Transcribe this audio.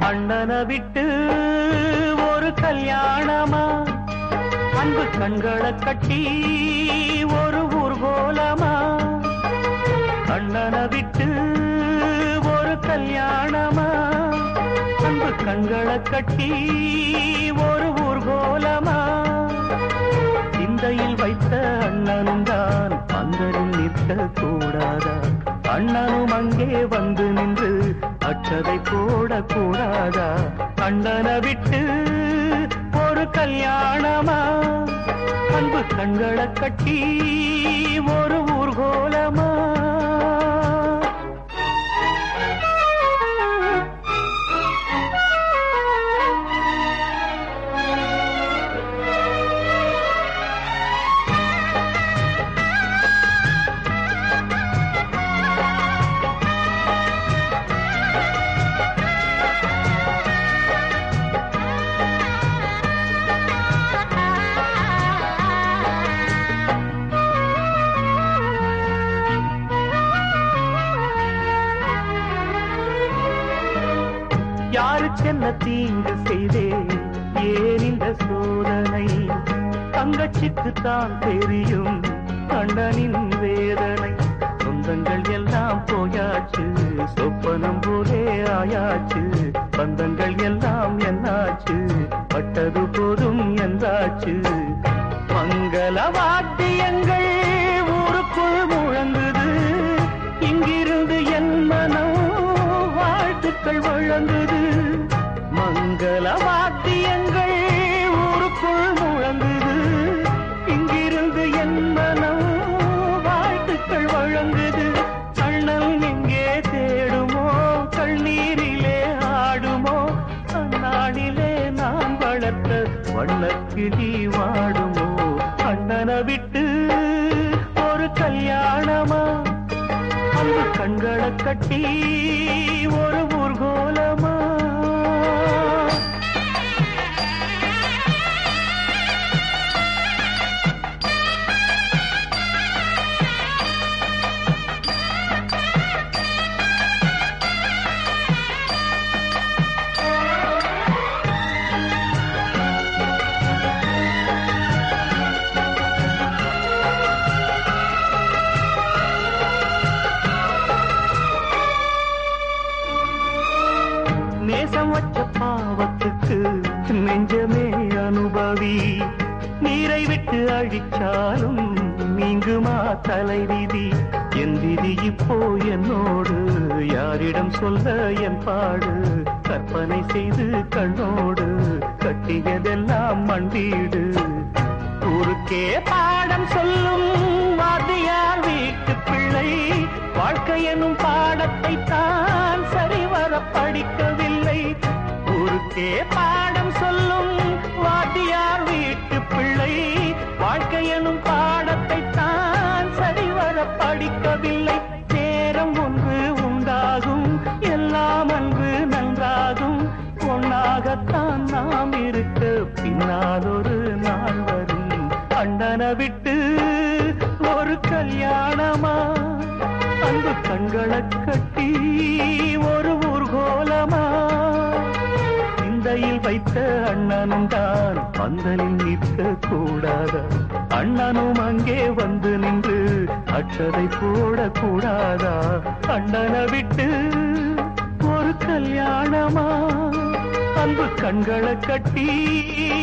அண்ணனை விட்டு ஒரு கல்யாணமா அன்பு கண்களை கட்டி ஒரு ஊர்கோலமா அண்ணனை விட்டு ஒரு கல்யாணமா அன்பு கண்களை கட்டி ஒரு ஊர்கோலமா சிந்தையில் வைத்த அண்ணனும் தான் பந்தலில் நிற்க கூடாதா அண்ணனும் அங்கே வந்து நின்று அச்சதை போடக்கூடாதா அண்ணனை விட்டு ஒரு கல்யாணமா அன்பு கண்களை கட்டி ஒரு ஊர்கோலமா யாருக்கு என்ன தீங்கு செய்தே ஏன் இந்த சோதனை தங்கச்சிக்கு தான் தெரியும் அண்ணனின் வேதனை சொந்தங்கள் எல்லாம் போயாச்சு சொப்பனம் போலே ஆயாச்சு பந்தங்கள் எல்லாம் என்னாச்சு பட்டது போதும் என்றாச்சு மங்கள வாத்தியங்கள் ஊருக்குள் முழங்குது இங்கிருந்து என் மனம் வாழ்த்துக்கள் வழங்குது மங்கள வாத்தியங்கள் ஊருக்குள் முழங்குது இங்கிருந்து என் மனம் வாழ்த்துக்கள் வழங்குது அண்ணல் எங்கே தேடுமோ கண்ணீரிலே ஆடுமோ அந்நாளிலே நான் வளர்த்த வண்ணக்கிளி வாடுமோ அண்ணனை விட்டு ஒரு கல்யாணமா அந்த கண்களை கட்டி ஒரு ஊர்கோலமா நேசம் வச்ச பாவத்துக்கு நெஞ்சமே அனுபவி நீரை விட்டு அழிச்சாலும் நீங்குமா தலைவிதி என் விதி இப்போ என்னோடு யாரிடம் சொல்ல என் பாடு கற்பனை செய்து கண்ணோடு கட்டியதெல்லாம் மண் வீடு ஊருக்கே பாடம் சொல்லும் வாத்தியார் வீட்டு பிள்ளை வாழ்க்கை எனும் பாடத்தை தான் சரிவர படிக்கவில்லை ஊருக்கே பாடம் சொல்லும் வாத்தியார் வீட்டு பிள்ளை வாழ்க்கை எனும் பாடத்தை தான் சரிவர படிக்கவில்லை நேரம் ஒன்று உண்டாகும் எல்லாம் அன்பு நன்றாகும் ஒன்னாகத்தான் நாம் இருக்க பின்னால் ஒரு நாள் வரும் அண்ணனை விட்டு ஒரு கல்யாணமா அன்பு கண்களை கட்டி ஒரு ஊர்கோலமா சிந்தையில் வைத்த அண்ணனும் தான் பந்தலில் நிற்க கூடாதா அண்ணனும் அங்கே வந்து நின்று அச்சதை போடக்கூடாதா அண்ணனை விட்டு ஒரு கல்யாணமா அன்பு கண்களை கட்டி